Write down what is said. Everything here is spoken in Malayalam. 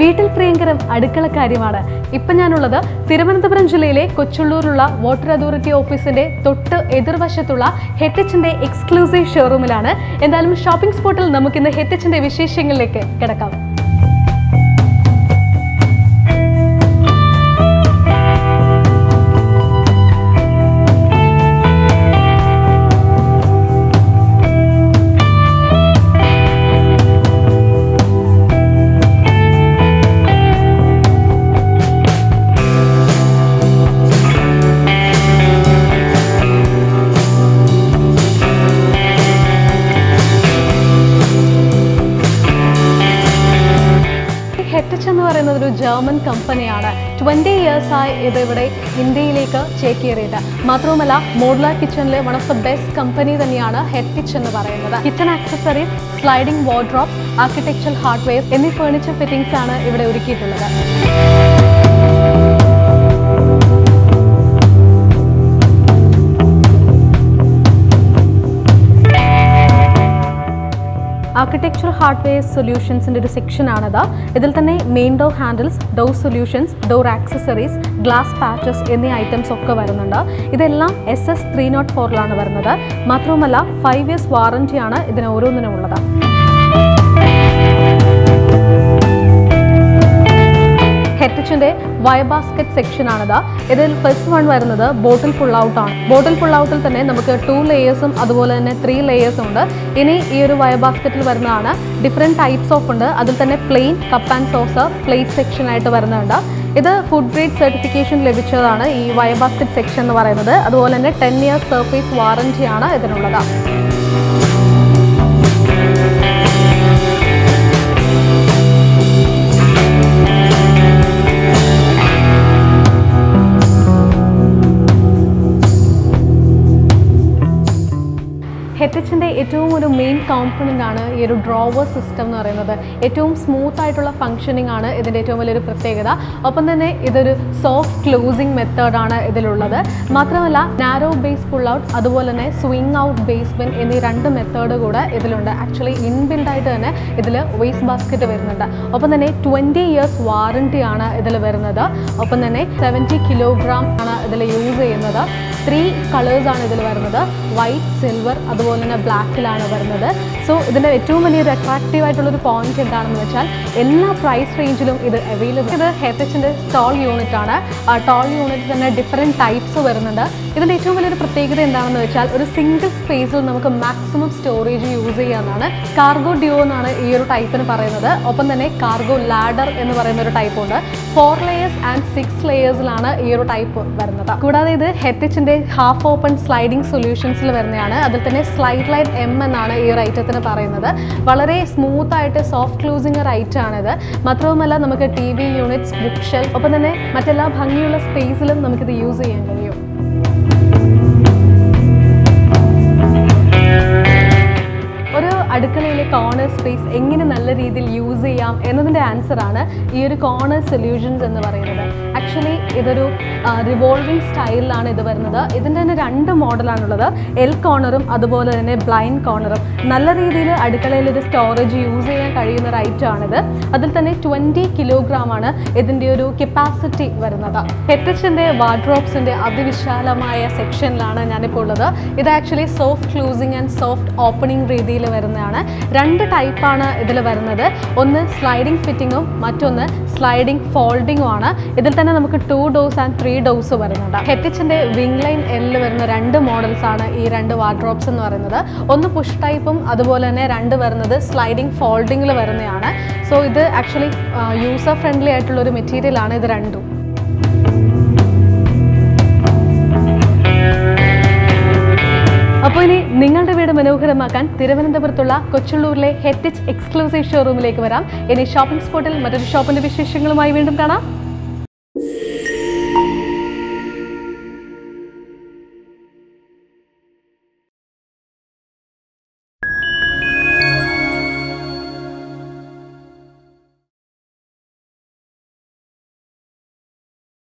വീട്ടിൽ പ്രിയങ്കരം അടുക്കളക്കാര്യമാണ് ഇപ്പം ഞാനുള്ളത് തിരുവനന്തപുരം ജില്ലയിലെ കൊച്ചുള്ളൂരുള്ള വാട്ടർ അതോറിറ്റി ഓഫീസിന്റെ തൊട്ട് എതിർവശത്തുള്ള ഹെറ്റിച്ചിന്റെ എക്സ്ക്ലൂസീവ് ഷോറൂമിലാണ് എന്തായാലും ഷോപ്പിംഗ് സ്പോട്ടിൽ നമുക്കിന്ന് ഹെറ്റിച്ചിന്റെ വിശേഷങ്ങളിലേക്ക് കിടക്കാം ഹെറ്റച്ച് എന്ന് പറയുന്നത് ഒരു ജർമ്മൻ കമ്പനിയാണ് ട്വൻറ്റി ഇയേഴ്സായി ഇത് ഇവിടെ ഇന്ത്യയിലേക്ക് ചേക്കേറിയിട്ട് മാത്രവുമല്ല മോഡുലാർ കിച്ചണിലെ one of the best company തന്നെയാണ് ഹെറ്റിച്ച് എന്ന് പറയുന്നത് kitchen accessories sliding wardrobe architecture hardware എന്നീ ഫേർണിച്ചർ ഫിറ്റിംഗ്സ് ആണ് ഇവിടെ ഒരുക്കിയിട്ടുള്ളത് ആർക്കിടെക്ചർ ഹാർഡ്വെയർ സൊല്യൂഷൻസിൻ്റെ ഒരു സെക്ഷനാണത് ഇതിൽ തന്നെ main door handles door solutions door accessories glass patches എന്നീ ഐറ്റംസ് ഒക്കെ വരുന്നുണ്ട് ഇതെല്ലാം എസ് എസ് ത്രീ നോട്ട് ഫോറിലാണ് വരുന്നത് മാത്രവുമല്ല ഫൈവ് ഇയേഴ്സ് വാറൻറ്റിയാണ് ഇതിന് ഓരോന്നിനും ഉള്ളത് ഹെറ്റച്ചിന്റെ വയ ബാസ്ക്കറ്റ് സെക്ഷൻ ആണിത് ഇതിൽ ഫസ്റ്റ് വൺ വരുന്നത് ബോട്ടിൽ പുൾ ഔട്ട് ആണ് ബോട്ടിൽ പുൾ ഔട്ടിൽ തന്നെ നമുക്ക് ടു ലെയേഴ്സും അതുപോലെ തന്നെ ത്രീ ലെയേഴ്സും ഉണ്ട് ഇനി ഈ ഒരു വയ ബാസ്ക്കറ്റിൽ വരുന്നതാണ് ഡിഫറെൻറ്റ് ടൈപ്സ് ഓഫ് ഉണ്ട് അതിൽ തന്നെ plain cup and sauce plate section ആയിട്ട് വരുന്നുണ്ട് ഇത് ഫുഡ് ഗ്രേഡ് സർട്ടിഫിക്കേഷൻ ലഭിച്ചതാണ് ഈ വയ ബാസ്ക്കറ്റ് സെക്ഷൻ എന്ന് പറയുന്നത് അതുപോലെ തന്നെ ടെൻ ഇയേഴ്സ് സർഫേസ് വാറൻറ്റിയാണ് ഇതിനുള്ളത് ഹെറ്റച്ചിൻ്റെ ഏറ്റവും ഒരു മെയിൻ കോമ്പണൻ്റ് ആണ് ഈ ഒരു ഡ്രോവർ സിസ്റ്റം എന്ന് പറയുന്നത് ഏറ്റവും സ്മൂത്ത് ആയിട്ടുള്ള ഫങ്ഷനിങ് ആണ് ഇതിൻ്റെ ഏറ്റവും വലിയൊരു പ്രത്യേകത ഒപ്പം തന്നെ ഇതൊരു സോഫ്റ്റ് ക്ലോസിങ് മെത്തേഡാണ് ഇതിലുള്ളത് മാത്രമല്ല നാരോ ബേസ് പുൾ ഔട്ട് അതുപോലെ തന്നെ സ്വിങ് ഔട്ട് ബേസ്മെൻ എന്നീ രണ്ട് മെത്തേഡ് കൂടെ ഇതിലുണ്ട് ആക്ച്വലി ഇൻബിൽഡ് ആയിട്ട് തന്നെ ഇതിൽ വേസ്റ്റ് ബാസ്ക്കറ്റ് വരുന്നുണ്ട് ഒപ്പം തന്നെ ട്വൻറ്റി ഇയേഴ്സ് വാറൻറ്റി ആണ് ഇതിൽ വരുന്നത് ഒപ്പം തന്നെ സെവൻറ്റി കിലോഗ്രാം ആണ് ഇതിൽ യൂസ് ചെയ്യുന്നത് ത്രീ കളേഴ്സ് ആണ് ഇതിൽ വരുന്നത് വൈറ്റ് സിൽവർ അതുപോലെ തന്നെ ബ്ലാക്കിലാണ് വരുന്നത് സോ ഇതിൻ്റെ ഏറ്റവും വലിയൊരു അട്രാക്റ്റീവ് ആയിട്ടുള്ളൊരു പോയിന്റ് എന്താണെന്ന് വെച്ചാൽ എല്ലാ പ്രൈസ് റേഞ്ചിലും ഇത് അവൈലബിൾ ഇത് ഹെറ്റച്ചിൻ്റെ ടോൾ യൂണിറ്റ് ആണ് ടോൾ യൂണിറ്റ് തന്നെ ഡിഫറെൻറ്റ് ടൈപ്സ് വരുന്നുണ്ട് ഇതിൻ്റെ ഏറ്റവും വലിയൊരു പ്രത്യേകത എന്താണെന്ന് വെച്ചാൽ ഒരു സിംഗിൾ സ്പേസിൽ നമുക്ക് മാക്സിമം സ്റ്റോറേജ് യൂസ് ചെയ്യാവുന്നതാണ് കാർഗോ ഡ്യോ എന്നാണ് ഈ ഒരു ടൈപ്പിന് പറയുന്നത് ഒപ്പം തന്നെ കാർഗോ ലാഡർ എന്ന് പറയുന്ന ഒരു ടൈപ്പ് ഉണ്ട് ഫോർ ലെയേഴ്സ് ആൻഡ് സിക്സ് ലെയേഴ്സിലാണ് ഈ ഒരു ടൈപ്പ് വരുന്നത് കൂടാതെ ഇത് ഹെറ്റച്ചിൻ്റെ ഹാഫ് ഓപ്പൺ സ്ലൈഡിംഗ് സൊല്യൂഷൻസിൽ വരുന്നതാണ് അതിൽ തന്നെ സ്ലൈഡ് ലൈറ്റ് എം എന്നാണ് ഈ ഒരു ഐറ്റത്തിന് പറയുന്നത് വളരെ സ്മൂത്ത് ആയിട്ട് സോഫ്റ്റ് ക്ലൂസിങ് ഒരു ഐറ്റം ആണിത് മാത്രവുമല്ല നമുക്ക് T V units book shelf ഒപ്പം തന്നെ മറ്റെല്ലാ ഭംഗിയുള്ള സ്പേസിലും നമുക്കിത് യൂസ് ചെയ്യാൻ കഴിയും ഒരു അടുക്കളയിലെ കോർണർ സ്പേസ് എങ്ങനെ നല്ല രീതിയിൽ യൂസ് ചെയ്യാം എന്നതിൻ്റെ ആൻസറാണ് ഈ ഒരു കോർണർ സൊല്യൂഷൻസ് എന്ന് പറയുന്നത് ആക്ച്വലി ഇതൊരു റിവോൾവിംഗ് സ്റ്റൈലിലാണ് ഇത് വരുന്നത് ഇതിൻ്റെ തന്നെ രണ്ട് മോഡലാണുള്ളത് എൽ കോർണറും അതുപോലെ തന്നെ ബ്ലൈൻഡ് കോർണറും നല്ല രീതിയിൽ അടുക്കളയിൽ ഒരു സ്റ്റോറേജ് യൂസ് ചെയ്യാൻ കഴിയുന്ന ഒരു ഐറ്റം ആണിത് അതിൽ തന്നെ ട്വൻറ്റി കിലോഗ്രാം ആണ് ഇതിൻ്റെ ഒരു കപ്പാസിറ്റി വരുന്നത് ഹെറ്റച്ചിൻ്റെ വാർഡ്രോബ്സിൻ്റെ അതിവിശാലമായ സെക്ഷനിലാണ് ഞാനിപ്പോൾ ഉള്ളത് ഇത് actually soft closing and soft opening രീതിയിൽ വരുന്നതാണ് രണ്ട് ടൈപ്പാണ് ഇതിൽ വരുന്നത് ഒന്ന് സ്ലൈഡിംഗ് ഫിറ്റിങ്ങും മറ്റൊന്ന് സ്ലൈഡിംഗ് ഫോൾഡിങ്ങും ആണ് ഇതിൽ തന്നെ നമുക്ക് two doors and three doors വരുന്നുണ്ട് ഹെറ്റിച്ചിൻ്റെ വിങ് ലൈൻ എല്ലിൽ വരുന്ന രണ്ട് മോഡൽസ് ആണ് ഈ രണ്ട് വാർഡ്രോബ്സ് എന്ന് പറയുന്നത് ഒന്ന് പുഷ് ടൈപ്പും അതുപോലെ തന്നെ രണ്ട് വരുന്നത് സ്ലൈഡിംഗ് ഫോൾഡിങ്ങിൽ വരുന്നതാണ് സോ ഇത് ആക്ച്വലി യൂസർ ഫ്രണ്ട്ലി ആയിട്ടുള്ള ഒരു മെറ്റീരിയൽ ആണ് ഇത് രണ്ടും അപ്പോൾ ഇനി നിങ്ങളുടെ വീട് മനോഹരമാക്കാൻ തിരുവനന്തപുരത്തുള്ള കൊച്ചുള്ളൂരിലെ ഹെറ്റിച്ച് എക്സ്ക്ലൂസീവ് ഷോറൂമിലേക്ക് വരാം ഇനി ഷോപ്പിംഗ് സ്പോട്ടിൽ മറ്റൊരു ഷോപ്പിന്റെ വിശേഷങ്ങളുമായി വീണ്ടും കാണാം